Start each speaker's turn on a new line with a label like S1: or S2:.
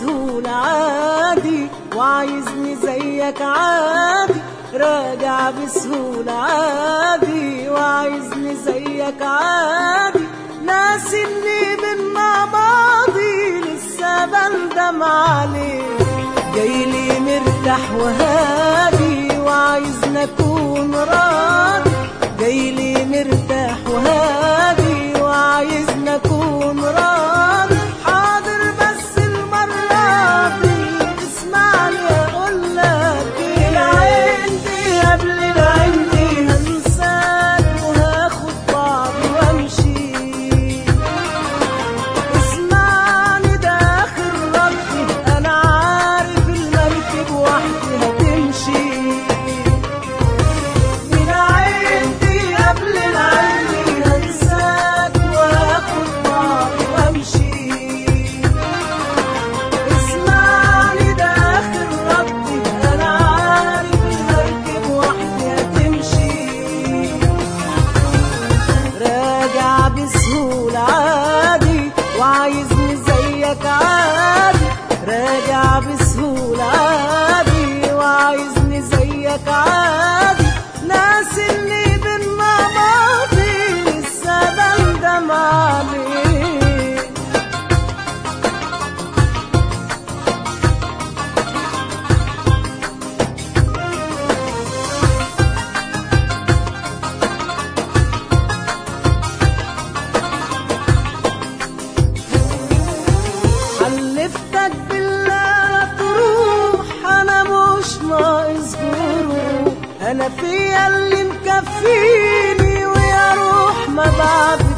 S1: بسهولة عادي وعايزني زيك عادي راجع بسهولة عادي وعايزني زيك عادي ناسي اني من ماضي لسه بندم عليك جايلي مرتاح وهادي وعايزني اكون راضي جايلي مرتاح وهادي وعايزني اكون راضي حاضر بس المرة دي اسمعني اقول لك العين دي قبل العين دي هنساك وهاخد بعضي وامشي اسمعني ده اخر ردي انا عارف المركب وحدي هتمشي من عندي قبل العين هنساك واخد بعضي وامشي اسمعني ده اخر ردي انا عارف المركب وحدي هتمشي راجع بسهولة عادي وعايزني زيك عادي راجع بسهولة عادي وعايزني زيك عادي ناس اللي بينا ماضي لسه بندم عليه حلفتك بالله تروح انا مش ناقص جروح انا فيا اللي مكفيني ويا روح ما بعد